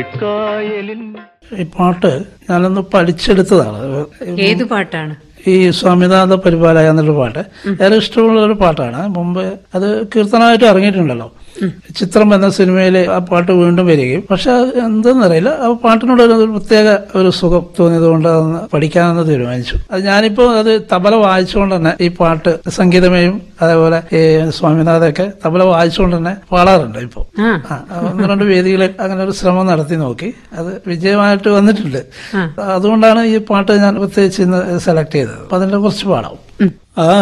കായലിൻ ഈ പാട്ട് ഞാനൊന്ന് പഠിച്ചെടുത്തതാണ് ഏതു പാട്ടാണ് ഈ സ്വാമിനാഥ പരിപാലയ എന്നൊരു പാട്ട് ഏറെ ഇഷ്ടമുള്ള ഒരു പാട്ടാണ് മുമ്പ് അത് കീർത്തനമായിട്ട് ഇറങ്ങിയിട്ടുണ്ടല്ലോ ചിത്രം എന്ന സിനിമയിൽ ആ പാട്ട് വീണ്ടും വരികയും പക്ഷെ അത് എന്തെന്നറിയില്ല ആ പാട്ടിനോട് ഒരു പ്രത്യേക ഒരു സുഖം തോന്നിയത് കൊണ്ട് അതൊന്ന് പഠിക്കാമെന്ന് തീരുമാനിച്ചു അത് ഞാനിപ്പോൾ അത് തബല വായിച്ചുകൊണ്ട് തന്നെ ഈ പാട്ട് സംഗീതമേയും അതേപോലെ ഈ സ്വാമിനാഥൊക്കെ തബല വായിച്ചുകൊണ്ട് തന്നെ പാടാറുണ്ട് ഇപ്പോൾ ആ ആ, ഒന്ന് രണ്ട് വേദികളിൽ അങ്ങനെ ഒരു ശ്രമം നടത്തി നോക്കി അത് വിജയമായിട്ട് വന്നിട്ടുണ്ട് ആ. അതുകൊണ്ടാണ് ഈ പാട്ട് ഞാൻ പ്രത്യേകിച്ച് ഇന്ന് സെലക്ട് ചെയ്തത് അപ്പൊ അതിന്റെ കുറച്ച് പാടാം ആ